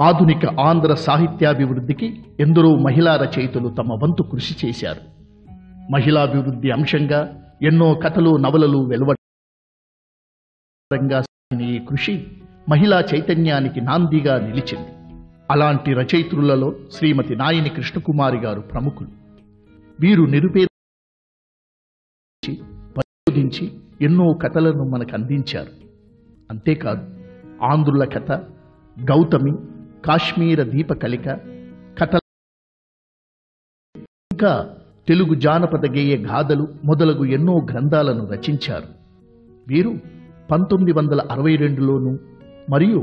ఆధునిక ఆంధ్ర సాహిత్యాభివృద్ధికి ఎందరో మహిళా రచయితలు తమ వంతు కృషి చేశారు మహిళాభివృద్ధి అంశంగా ఎన్నో కథలు నవలలు వెలువడంగా సాగిన ఈ కృషి మహిళా చైతన్యానికి నాందిగా నిలిచింది అలాంటి రచయిత్రులలో శ్రీమతి నాయని కృష్ణకుమారి గారు ప్రముఖులు వీరు నిరుపేద పరిశోధించి ఎన్నో కథలను మనకు అందించారు అంతేకాదు ఆంధ్రుల కథ గౌతమి కాశ్మీర దీపకలిక కథ ఇంకా తెలుగు జానపద గేయ గాథలు మొదలగు ఎన్నో గ్రంథాలను రచించారు వీరు పంతొమ్మిది వందల అరవై రెండులోను మరియు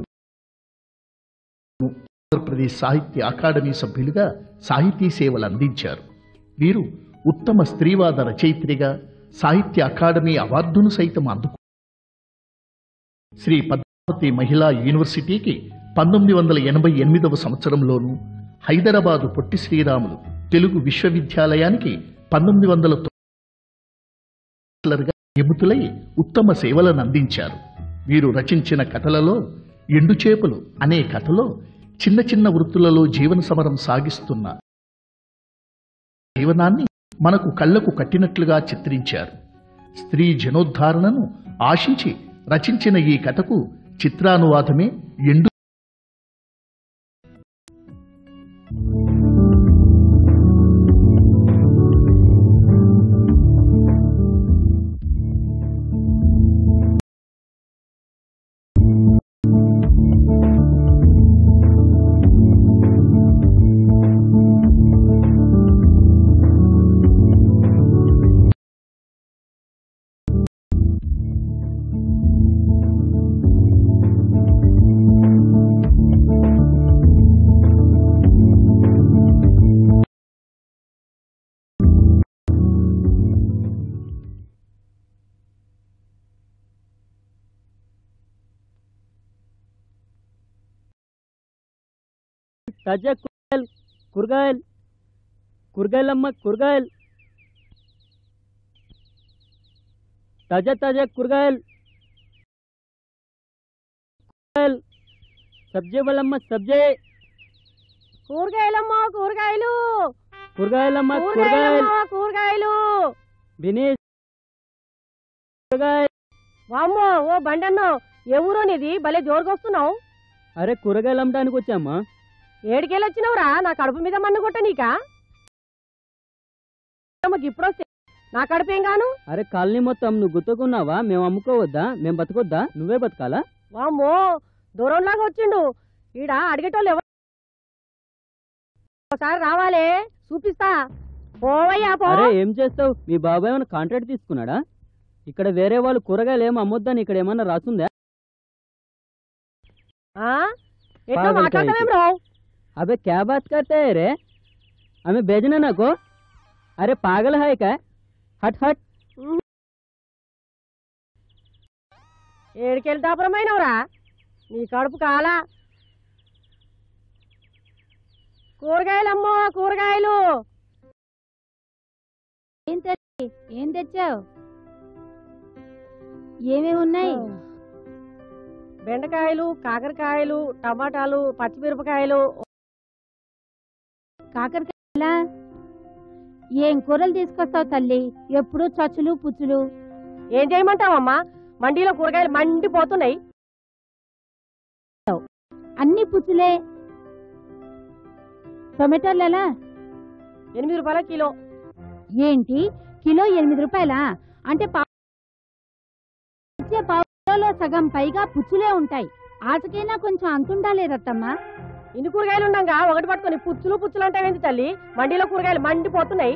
ఆంధ్రప్రదేశ్ సాహిత్య అకాడమీ సభ్యులుగా సాహితీ సేవలు అందించారు వీరు ఉత్తమ స్త్రీవాద రచయిత్రిగా సాహిత్య అకాడమీ అవార్డును సైతం అందుకు శ్రీ పద్మావతి మహిళా యూనివర్సిటీకి పంతొమ్మిది వందల ఎనభై ఎనిమిదవ సంవత్సరంలోను హైదరాబాదు పొట్టి శ్రీరాములు తెలుగు విశ్వవిద్యాలయానికి పంతొమ్మిది వందల తొమ్మిదిగా నియమితులై ఉత్తమ సేవలను అందించారు వీరు రచించిన కథలలో ఎండుచేపలు అనే కథలో చిన్న చిన్న వృత్తులలో జీవన సమరం సాగిస్తున్న జీవనాన్ని మనకు కళ్ళకు కట్టినట్లుగా చిత్రించారు స్త్రీ జనోద్ధారణను ఆశించి రచించిన ఈ కథకు చిత్రానువాదమే ఎండు తాజా కూరగాయలు కూరగాయలు కూరగాయలమ్మ కూరగాయలు తాజా తాజా కూరగాయలు కూరగాయలు సబ్జీ వాళ్ళమ్మ సబ్జీ కూరగాయలమ్మా కూరగాయలు కూరగాయలమ్మ కూరగాయలు కూరగాయలమ్మా కూరగాయలు బినీష్ కూరగాయలు వామ్మో ఓ బండన్నో ఏ ఊరో నీది భలే జోరుకొస్తున్నావు అరే కూరగాయలు అమ్మడానికి వచ్చామ్మా ఏడికెళ్ళి వచ్చినావురా నా కడుపు మీద మన్ను కొట్ట నీకా ఇప్పుడు వస్తే నా కడుపు ఏం గాను అరే కాలనీ మొత్తం నువ్వు గుర్తుకున్నావా మేము అమ్ముకోవద్దా మేము బతకొద్దా నువ్వే బతకాలా వామ్మో దూరంలాగా వచ్చిండు ఈడ అడిగేటోళ్ళు ఎవరు ఒకసారి రావాలే చూపిస్తా పోవయ్యా పో అరే ఏం చేస్తావు మీ బాబాయ్ ఏమైనా కాంట్రాక్ట్ తీసుకున్నాడా ఇక్కడ వేరే వాళ్ళు కూరగాయలు ఏం అమ్మొద్దని ఇక్కడ ఏమన్నా రాసుందా ఆ? ఎట్లా పాగల్ మాట్లాడతావేం రావు अबे क्या बात करते है रे हमें भेजना ना को अरे पागल है क्या हट हट ఏడికెళ్ళి దాపురమైనవురా నీ కడుపు కాలా కూరగాయలమ్మో కూరగాయలు ఏం తెచ్చి ఏం తెచ్చావు ఏమేమి ఉన్నాయి బెండకాయలు కాకరకాయలు టమాటాలు పచ్చిమిరపకాయలు కాకరకాయలా ఏం కూరలు తీసుకొస్తావు తల్లి ఎప్పుడు చచ్చులు పుచ్చులు ఏం చేయమంటావమ్మా మండీలో కూరగాయలు మండిపోతున్నాయి అన్ని పుచ్చులే టొమాటోలు ఎలా ఎనిమిది రూపాయల కిలో ఏంటి కిలో ఎనిమిది రూపాయలా అంటే పావు వచ్చే పావు కిలోలో సగం పైగా పుచ్చులే ఉంటాయి ఆటకైనా కొంచెం అంతుండాలి రత్తమ్మా ఇన్ని కూరగాయలు ఉండగా ఒకటి పట్టుకొని పుచ్చులు పుచ్చులు అంటావేంటి తల్లి మండీలో కూరగాయలు మండిపోతున్నాయి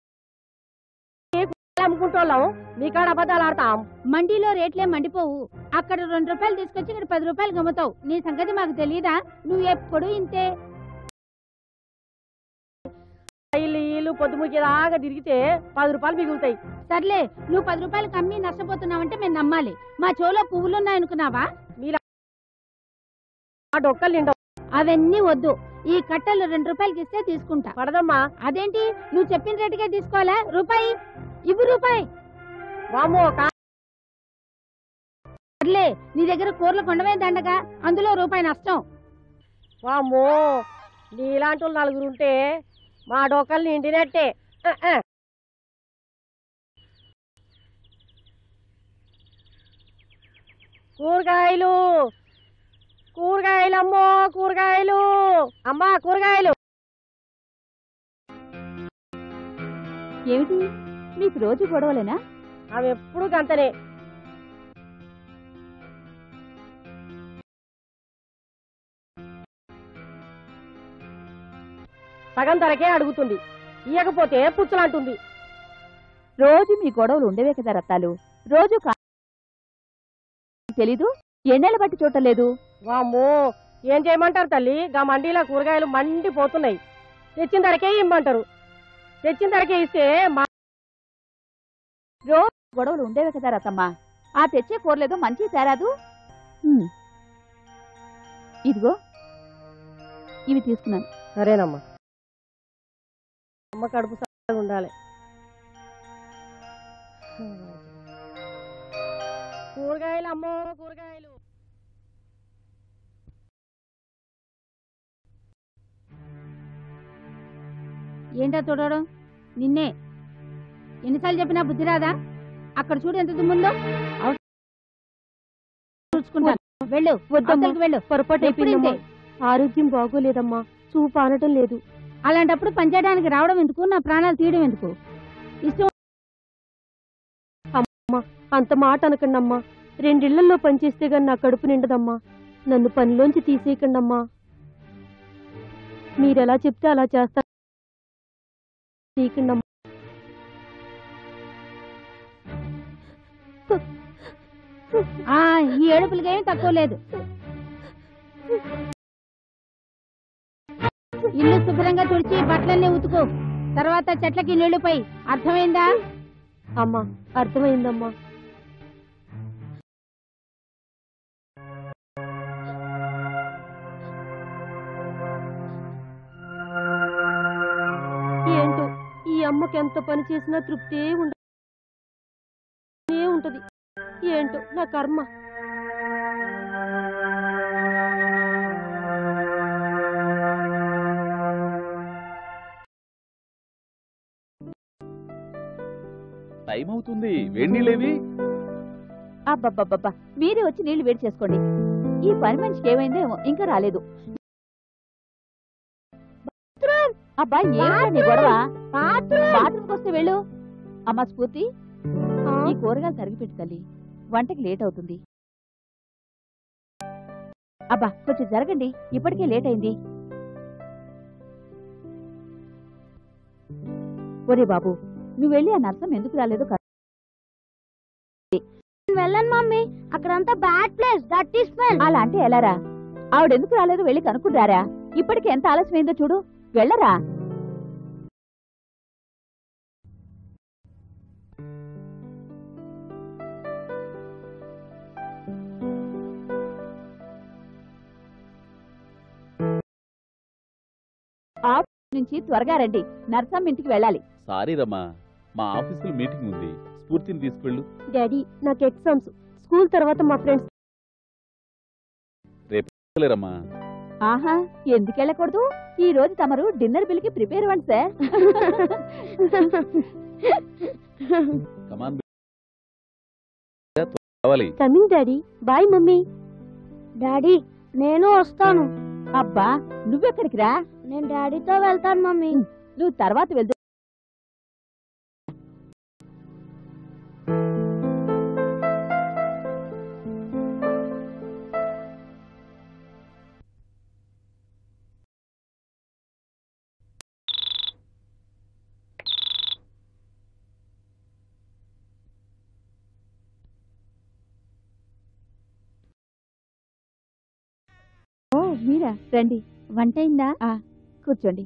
ఏ కూరగాయలు అమ్ముకుంటోళ్ళం మీ కాడ అబద్ధాలు ఆడతాం మండీలో రేట్లే మండిపోవు అక్కడ రెండు రూపాయలు తీసుకొచ్చి ఇక్కడ పది రూపాయలు గమ్ముతావు నీ సంగతి మాకు తెలియదా నువ్వు ఎప్పుడు ఇంతే ఇల్లు ఇల్లు పొద్దుముకేదాకా తిరిగితే పది రూపాయలు మిగులుతాయి సర్లే నువ్వు పది రూపాయలకి అమ్మి నష్టపోతున్నావంటే మేము నమ్మాలి మా చెవులో పువ్వులున్నాయనుకున్నావా ఆ డొక్కలు నిండవు అవన్నీ వద్దు ఈ కట్టలు రెండు రూపాయలకి ఇస్తే తీసుకుంటా పడదమ్మా అదేంటి నువ్వు చెప్పిన రేటుకే తీసుకోవాలా రూపాయి ఇవ్వు రూపాయి వామో కా- సర్లే నీ దగ్గర కూరలు కొండమే దండగా అందులో రూపాయి నష్టం వామ్మో నీలాంటి వాళ్ళు నలుగురు ఉంటే మా డోకలు నిండినట్టే ఆ, ఆ. కూరగాయలు కూరగాయలు అమ్మో కూరగాయలు అమ్మా కూరగాయలు ఏమిటి మీకు రోజు గొడవలేనా ఆమె ఎప్పుడు గంతనే సగం ధరకే అడుగుతుంది ఇయ్యకపోతే పుచ్చులంటుంది రోజు మీ గొడవలు ఉండవే కదా రత్తాలు రోజు కా- తెలీదు ఎన్నెల బట్టి చూడలేదు వామ్మో ఏం చేయమంటారు తల్లి గా మండీలో కూరగాయలు మండిపోతున్నాయి తెచ్చిన ధరకే ఇమ్మంటారు తెచ్చిన ధరకే ఇస్తే మా రోజు గొడవలు ఉండేవే కదా రతమ్మ ఆ తెచ్చే కూరలేదు మంచి తేరాదు హ్మ్. ఇదిగో ఇవి తీసుకున్నాను సరేనమ్మా అమ్మ కడుపు సన్నగా ఉండాలి కూరగాయలు అమ్మో కూరగాయలు ఏంటో చూడడం నిన్నే ఎన్నిసార్లు చెప్పినా బుద్ధి రాదా అక్కడ చూడు ఎంత దుమ్ముందో అవసరం చూసుకుంటాను వెళ్ళు అవతలికి వెళ్ళు పొరపాటు ఎప్పుడు ఇంతే. ఆరోగ్యం బాగోలేదమ్మా చూపు ఆనటం లేదు అలాంటప్పుడు పనిచేయడానికి రావడం ఎందుకు నా ప్రాణాలు తీయడం ఎందుకు ఇష్టం అంత మాట అనకండి అమ్మా రెండిళ్లలో పనిచేస్తే గాని నా కడుపు నిండదమ్మా నన్ను పనిలోంచి తీసేయకండి అమ్మా మీరెలా చెప్తే అలా చేస్తా తీయకండి అమ్మా ఆ ఈ ఏడుపులకేమీ తక్కువ లేదు ఇల్లు శుభ్రంగా తుడిచి బట్టలన్నీ ఉతుకు తర్వాత చెట్లకి నీళ్లు పోయి అర్థమైందా అమ్మా అర్థమైందమ్మా ఏంటో ఈ అమ్మకి ఎంత పని చేసినా తృప్తే ఉండ ఏ ఉంటది ఏంటో నా కర్మ టైం అవుతుంది వేడి లేవి అబ్బబ్బబ్బబ్బా మీరే వచ్చి నీళ్లు వేడి చేసుకోండి ఈ పని మనిషికి ఏమైందో ఏమో ఇంకా రాలేదు బాత్రూమ్! అబ్బా ఏమిటా నీ గొడవ బాత్రూమ్కి వస్తే వెళ్ళు అమ్మా స్ఫూర్తి ఈ కూరగాయలు తరిగిపెట్టు తల్లి వంటకి లేట్ అవుతుంది అబ్బా కొంచెం జరగండి ఇప్పటికే లేట్ అయింది ఒరే బాబు నువ్వు వెళ్ళి ఆ నర్సం ఎందుకు రాలేదో కనుక్కో. వెళ్ళను మమ్మీ అక్కడంతా బ్యాడ్ ప్లేస్ డర్టీ స్మెల్ అలా అంటే ఎలారా ఆవిడెందుకు రాలేదో వెళ్ళి కనుక్కుంటారా ఇప్పటికి ఎంత ఆలస్యమైందో చూడు వెళ్ళరా ఆఫీస్ నుంచి త్వరగా రండి నర్సమ్మ ఇంటికి వెళ్ళాలి సారీ రమ్మా మా ఆఫీసులో మీటింగ్ ఉంది స్ఫూర్తిని తీసుకెళ్ళు డాడీ నాకు ఎగ్జామ్స్ స్కూల్ తర్వాత మా ఫ్రెండ్స్ లేరమ్మా ఆహా ఎందుకు వెళ్ళకూడదు ఈ రోజు తమరు డిన్నర్ బిల్ కి ప్రిపేర్ అవ్వండి సార్ కమాన్ కావాలి coming daddy bye mummy daddy నేను వస్తాను అబ్బా నువ్వెక్కడికి రా నేను డాడీతో వెళ్తాను మమ్మీ నువ్వు తర్వాత వెళ్దు ఓ మీరా రండి వంట అయిందా ఆ, కూర్చోండి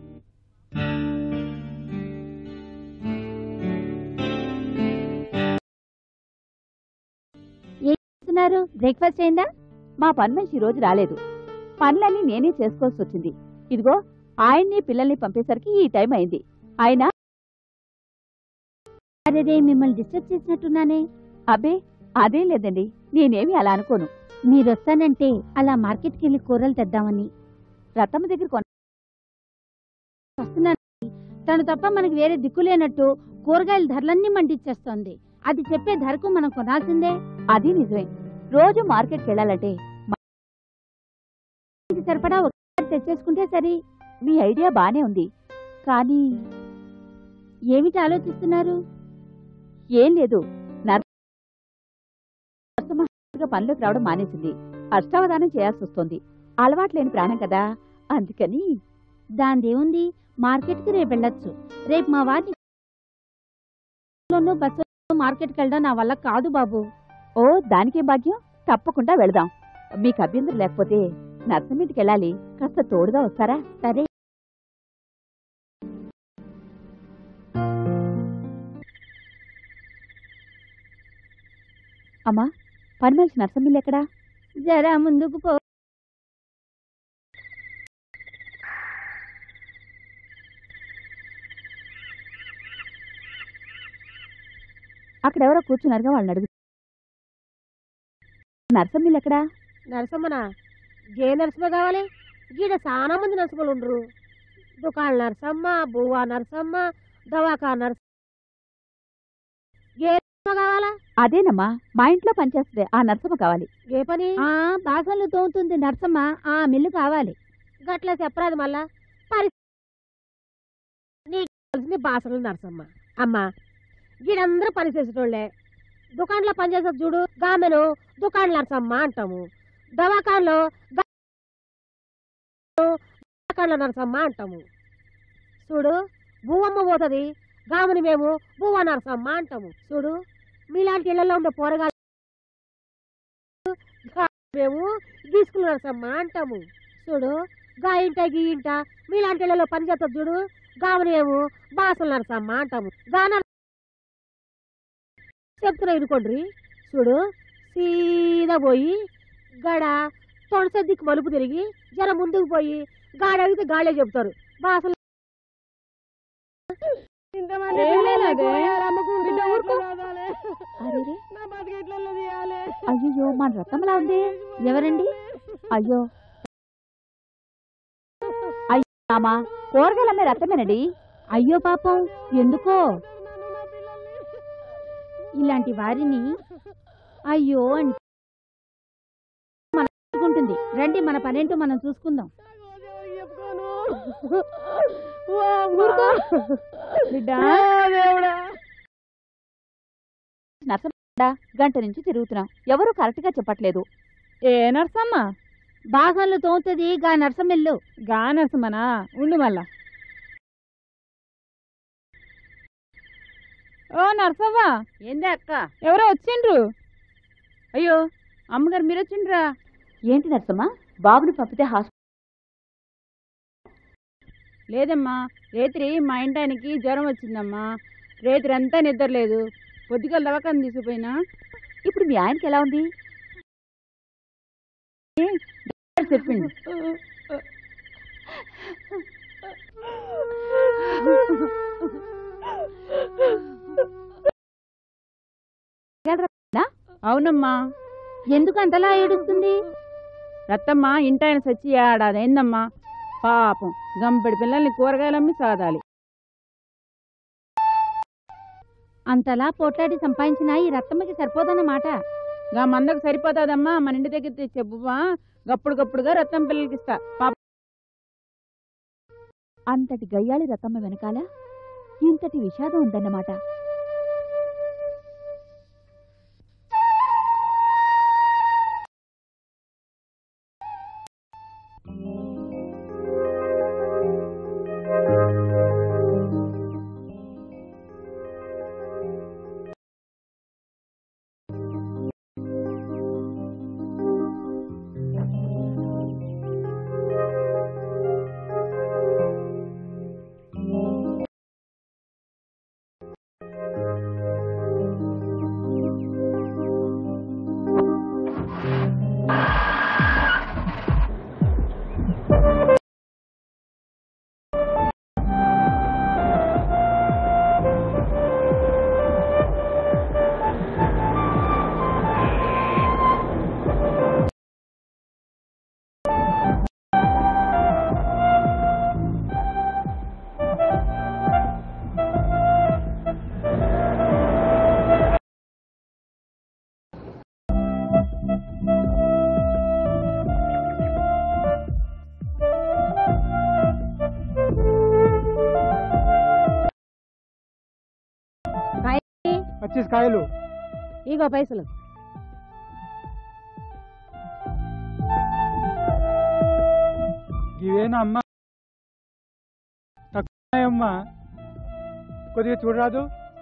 చేస్తున్నారు బ్రేక్ఫాస్ట్ అయిందా మా పని మనిషి ఈ రోజు రాలేదు పనులన్నీ నేనే చేసుకోవాల్సి వచ్చింది ఇదిగో ఆయన్ని పిల్లల్ని పంపేసరికి ఈ టైం అయింది ఆయన అరే మిమ్మల్ని డిస్టర్బ్ చేసినట్టున్నానే అబ్బే అదేం లేదండి నేనేమి అలా అనుకోను మీరు వస్తానంటే అలా మార్కెట్కి వెళ్ళి కూరలు తెద్దామని రత్తమ్మ దగ్గర కొన వస్తున్నాను తను తప్ప మనకి వేరే దిక్కు లేనట్టు కూరగాయల ధరలన్నీ మండిచ్చేస్తోంది అది చెప్పే ధరకు మనం కొనాల్సిందే అది నిజమే రోజు మార్కెట్కి వెళ్ళాలంటే ఇది సరిపడా ఒకసారి తెచ్చేసుకుంటే సరి మీ ఐడియా బానే ఉంది కానీ ఏమిటి ఆలోచిస్తున్నారు ఏం లేదు నర్సమ్మ పనిలోకి రావడం మానేసింది అష్టావధానం చేయాల్సి వస్తుంది అలవాటు లేని ప్రాణం కదా అందుకని దాందేముంది మార్కెట్కి రేపు వెళ్ళొచ్చు రేపు మా వారిని బస్సు మార్కెట్కి వెళ్ళడం నా వల్ల కాదు బాబు ఓ దానికేం భాగ్యం తప్పకుండా వెళదాం మీకు అభ్యంతరం లేకపోతే నర్సమ్మింటికి వెళ్ళాలి కాస్త తోడుగా వస్తారా సరే అమ్మా పని మనిషి నర్సమ్మిల్లు ఎక్కడా జరా ముందుకు పో అక్కడ ఎవరో కూర్చున్నారుగా వాళ్ళని అడుగు నర్సమ్మిల్లు ఎక్కడా నరసమ్మనా గే నరసమ్మ కావాలి గీడ చాలా మంది నరసమ్మలు ఉండరు దుకాణ నరసమ్మ బువ్వ నరసమ్మ దవాఖా నరసమ్మ గే నరసమ్మ కావాలా అదేనమ్మా మా ఇంట్లో పనిచేస్తుంది ఆ నర్సమ్మ కావాలి గే పని ఆ బాసన్లు తోముతుంది నర్సమ్మ ఆ మిల్లు కావాలి గట్ల చెప్పరాదు మళ్ళా పరి నీకు కావాల్సింది బాసలు నరసమ్మ అమ్మా గీడందరూ పని చేసేటోళ్ళే దుకాణంలో పనిచేసేది చూడు గామెను దుకాణ నరసమ్మ అంటాము దవాఖాన్లో గా- దవాఖాన్లో నరసమ్మ అంటాము చూడు భూవమ్మ పోతుంది గామని మేము భూవ నరసమ్మ అంటాము చూడు మీలాంటి ఇళ్లలో ఉండే పోరగాళ్ళు మేము గీసుకుల నరసమ్మ అంటాము చూడు గా ఇంట గీ ఇంట మీలాంటి ఇళ్లలో పని చేస్తుంది చూడు గామని మేము బాసలు నరసమ్మ అంటాము గా నర- చెప్తున్నా ఇనుకోండ్రి చూడు సీదా పోయి గడ తొడస దిక్కు మలుపు తిరిగి జర ముందుకు పోయి గాడి అడిగితే గాడే చెప్తారు బాసలు ఇంతమంది ఏం పిల్లలు లేదే. పోయారు, అమ్ముకుంటూ బిడ్డ ఊరుకో. రావాలి. అరేరే నా బతికెట్లలో తీయాలి అయ్యో మన రత్తమ్మలా ఉంది ఎవరండి అయ్యో అయ్యో రామా కూరగాయలు అమ్మే రత్తమేనండి అయ్యో పాపం ఎందుకో ఇలాంటి వారిని అయ్యో అంటే మన ఉంటుంది రండి మన పనేంటో మనం చూసుకుందాం నర్సమ్మ గంట నుంచి తిరుగుతున్నాం ఎవరు కరెక్ట్ గా చెప్పట్లేదు ఏ నర్సమ్మ బాసన్లు తోముతుంది గా నర్సమిల్లు గా నర్సమ్మనా ఉండు మళ్ళా ఓ నర్సవ్వ ఏందే అక్క ఎవరో వచ్చిండ్రు అయ్యో అమ్మగారు మీరు వచ్చిండ్రా ఏంటి నర్సమ్మ బాబుని పంపితే హాస్పిటల్ లేదమ్మా రేత్రి మా ఇంటానికి జ్వరం వచ్చిందమ్మా రేత్రి అంతా నిద్రలేదు పొద్దుగల దవాఖాన తీసుకుపోయినా ఇప్పుడు మీ ఆయనకి ఎలా ఉంది డాక్టర్ చెప్పిండు అవునమ్మా ఎందుకు అంతలా ఏడుస్తుంది రత్తమ్మ ఇంటాయన సచ్చి ఏడాది అయిందమ్మా పాపం గంపెడి పిల్లల్ని కూరగాయలమ్మి సాదాలి అంతలా పోట్లాడి సంపాదించిన ఈ రత్తమ్మకి సరిపోదన్నమాట గా మందకు సరిపోతాదమ్మా మన ఇంటి దగ్గర తెచ్చి చెప్పువా గప్పుడు గప్పుడుగా రత్తం పిల్లలకి ఇస్తా పాప అంతటి గయ్యాళి రతమ్మ వెనకాల ఇంతటి విషాదం ఉందన్నమాట పచ్చిస్ కాయలు ఇగో పైసలు ఇవేనా అమ్మా తక్కువ అమ్మా కొద్దిగా చూడరాదు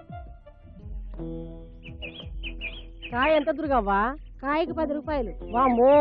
కాయ ఎంత దుర్గవ్వా కాయకి పది రూపాయలు వామ్మో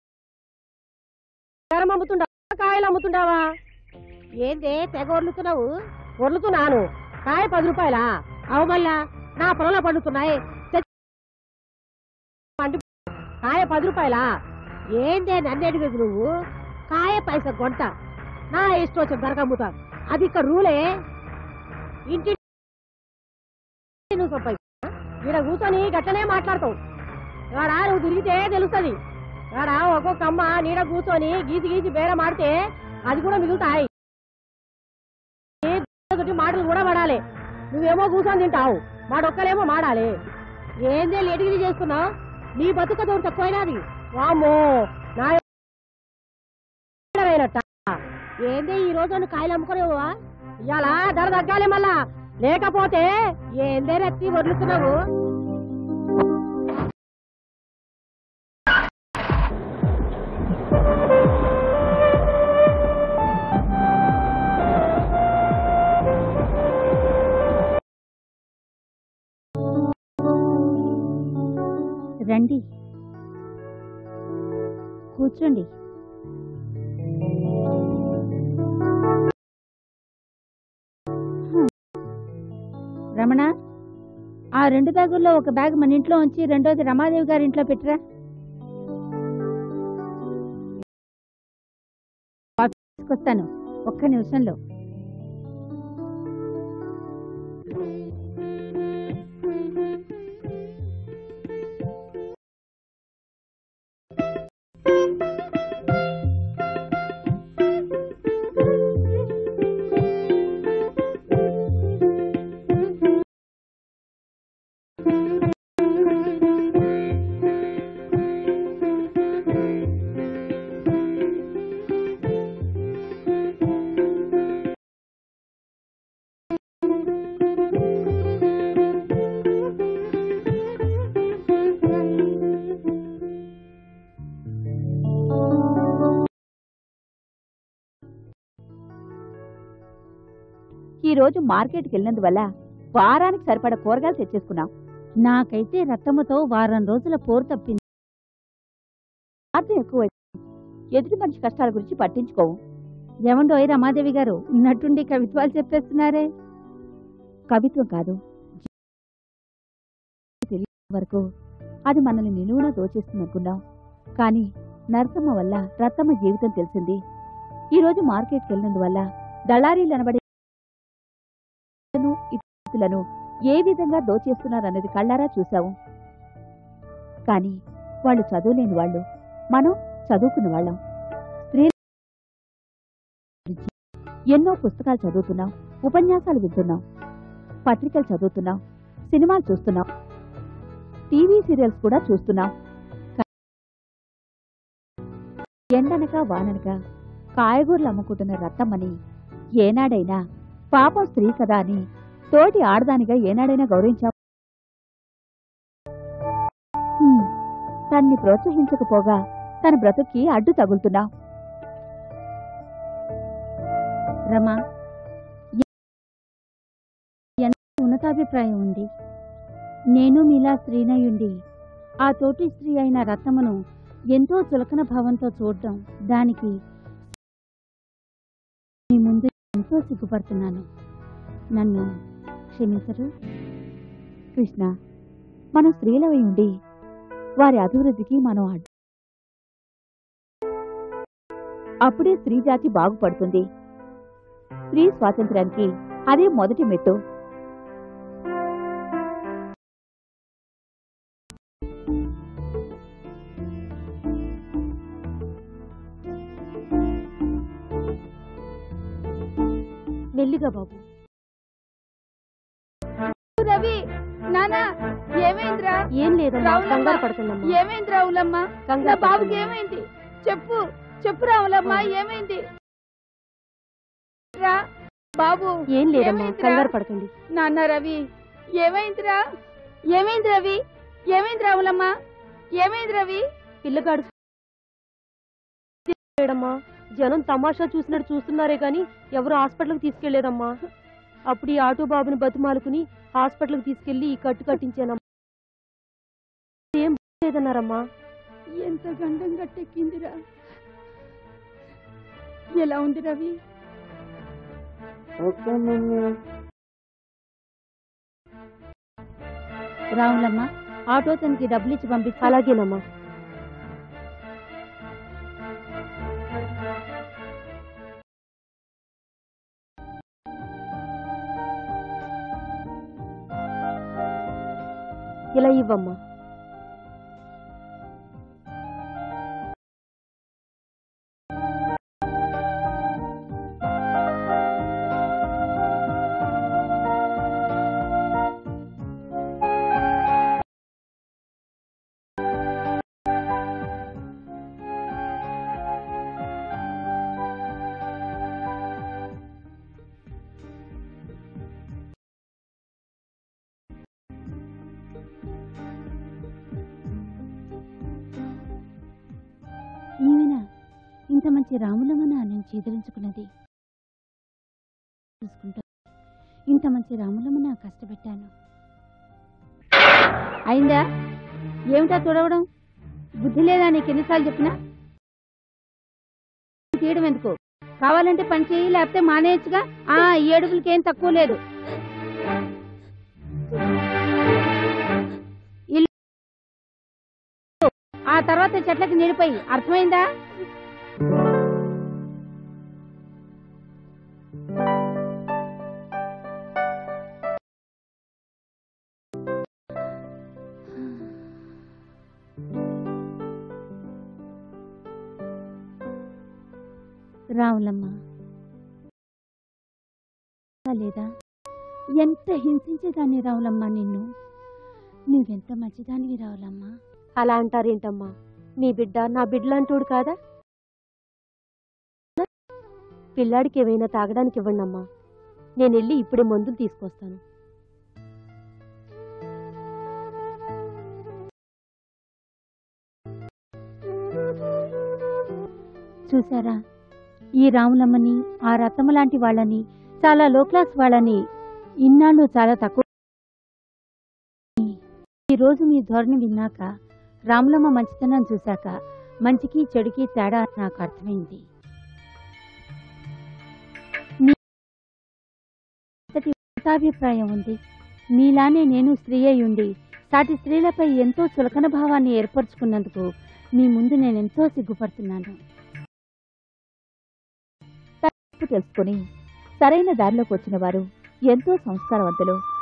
బేరం అమ్ముతుండవా కాయలు అమ్ముతుండావా ఏందే తెగ ఒర్లుతున్నావు ఒర్లుతున్నాను కాయ పది రూపాయలా అవు మళ్ళా నా పొలంలో పండుతున్నాయి తెచ్చి పండి- కాయ పది రూపాయలా ఏందే నన్ను అడిగేది నువ్వు కాయ పైస గొంట నా ఇష్టం వచ్చిన ధరకు అమ్ముతా అది ఇక్కడ రూలే ఇంటి నువ్వు సంపాదిస్తా ఈడ కూర్చొని గట్టనే మాట్లాడతావు ఆడా నువ్వు తిరిగితే తెలుస్తుంది ఆడా ఒక్కొక్క అమ్మ నీడ కూర్చొని గీసి గీసి బేరం ఆడితే అది కూడా మిగులుతాయి ఏ తోటి మాటలు కూడా పడాలి నువ్వేమో కూర్చొని తింటావు మాడొక్కలేమో మాడాలి ఏందే ఎడిగిరి చేస్తున్నావు నీ బతుక తోడు తక్కువైనది వామ్మో నా అయినట్ట ఏందే ఈ రోజు నువ్వు కాయలు అమ్ముకునేవా ఇవాళ ధర తగ్గాలి మళ్ళా లేకపోతే ఏందే రెత్తి వదులుతున్నావు రండి కూర్చోండి హ్మ్. రమణ ఆ రెండు బ్యాగుల్లో ఒక బ్యాగ్ మన ఇంట్లో ఉంచి రెండోది రమాదేవి గారి ఇంట్లో పెట్టరా తీసుకొస్తాను ఒక్క నిమిషంలో ఈ రోజు మార్కెట్కి వెళ్ళినందువల్ల వారానికి సరిపడా కూరగాయలు తెచ్చేసుకున్నాం నాకైతే రత్తమ్మతో వారం రోజుల పోరు తప్పింది అర్థం ఎక్కువ ఎదుటి మనిషి కష్టాల గురించి పట్టించుకోవు ఏమండోయ్ రమాదేవి గారు ఉన్నట్టుండి కవిత్వాలు చెప్పేస్తున్నారే కవిత్వం కాదు తెలియని వరకు అది మనల్ని నిలువున దోచేస్తుందనుకున్నాం కానీ నరసమ్మ వల్ల రత్తమ్మ జీవితం తెలిసింది ఈ రోజు మార్కెట్కి వెళ్ళినందువల్ల దళారీలు అనబడే ఇతరులను ఏ విధంగా దోచేస్తున్నారన్నది కళ్ళారా చూశాము కానీ వాళ్ళు చదువులేని వాళ్ళు మనం చదువుకున్న వాళ్ళం స్త్రీల గురించి ఎన్నో పుస్తకాలు చదువుతున్నాం ఉపన్యాసాలు వింటున్నాం పత్రికలు చదువుతున్నాం సినిమాలు చూస్తున్నాం టీవీ సీరియల్స్ కూడా చూస్తున్నాం కా- ఎండనక వాననక కాయగూరలు అమ్ముకుంటున్న రత్తమ్మని ఏనాడైనా పాపం స్త్రీ కదా అని తోటి ఆడదానిగా ఏనాడైనా గౌరవించాం హ్మ్, తన్ని ప్రోత్సహించకపోగా తన బ్రతుక్కి అడ్డు తగులుతున్నాం రమా ఎంత ఉన్నతాభిప్రాయం ఉంది నేను మీలా స్త్రీనయుండి ఆ తోటి స్త్రీ అయిన రత్నమును ఎంతో చులకన భావంతో చూడడం దానికి మీ ముందు ఎంతో సిగ్గుపడుతున్నాను నన్ను క్షమించరు కృష్ణ మనం స్త్రీలవై ఉండి వారి అభివృద్ధికి మనం అడ్డు అప్పుడే స్త్రీ జాతి బాగుపడుతుంది స్త్రీ స్వాతంత్రానికి అదే మొదటి మెట్టు మెల్లిగా బాబు రవి నానా ఏమైందిరా ఏం లేదమ్మా రావులమ్మ. కంగారు పడుతుందమ్మా ఏమైంది రావులమ్మ నా కంగారు బాబుకి పడకండి. ఏమైంది చెప్పు చెప్పు రావులమ్మ ఏమైంది రా బాబు ఏం లేదమ్మా ఏమైందిరా? కంగారు పడకండి నాన్న రవి ఏమైందిరా ఏమైంది రవి ఏమైంది రావులమ్మ ఏమైంది రవి పిల్లగాడు లేడమ్మా జనం తమాషా చూసినట్టు చూస్తున్నారే గాని ఎవరు హాస్పిటల్కి తీసుకెళ్లేదమ్మా అప్పుడు ఈ ఆటో బాబుని బతిమాలుకుని హాస్పిటల్కి తీసుకెళ్లి ఈ కట్టు కట్టించానమ్మా ఏం లేదన్నారమ్మా ఎంత గండం గట్టెక్కిందిరా ఎలా ఉంది రవి రావులమ్మ ఆటో తనకి డబ్బులు ఇచ్చి పంపించు అలాగేనమ్మా ఇలా ఇవ్వమ్మా ఈమెనా ఇంత మంచి రాములమ్మన నేను చీదరించుకున్నది చూసుకుంటా ఇంత మంచి రాములమ్మన కష్టపెట్టాను అయిందా ఏమిటా తుడవడం బుద్ధి లేదా నీకు ఎన్నిసార్లు చెప్పినా తీయడం ఎందుకు కావాలంటే పని చేయి లేకపోతే మానేయచ్చుగా ఆ ఈ అడుగులకి ఏం తక్కువ లేదు ఇల్లు ఆ తర్వాత చెట్లకి నీడిపోయి అర్థమైందా రావులమ్మ లేదా ఎంత హింసించేదాన్ని రావులమ్మ నిన్ను నువ్వెంత మంచిదానివి రావులమ్మా అలా అంటారేంటమ్మా మీ బిడ్డ నా బిడ్డలాంటోడు కాదా పిల్లాడికి ఏమైనా తాగడానికి ఇవ్వండమ్మా నేను వెళ్ళి ఇప్పుడే మందులు తీసుకొస్తాను చూసారా ఈ రాములమ్మని ఆ రత్తమ్మ లాంటి వాళ్ళని చాలా లో క్లాస్ వాళ్ళని ఇన్నాళ్ళు చాలా తక్కువ ఈ రోజు మీ ధోరణి విన్నాక రాములమ్మ మంచితనం చూశాక మంచికి చెడుకి తేడా నాకు అర్థమైంది మీ అంతటి మతాభిప్రాయం ఉంది మీలానే నేను స్త్రీ అయి ఉండి సాటి స్త్రీలపై ఎంతో చులకన భావాన్ని ఏర్పరచుకున్నందుకు మీ ముందు నేను ఎంతో సిగ్గుపడుతున్నాను తప్పు తెలుసుకుని సరైన దారిలోకి వచ్చిన వారు ఎంతో సంస్కారవంతులు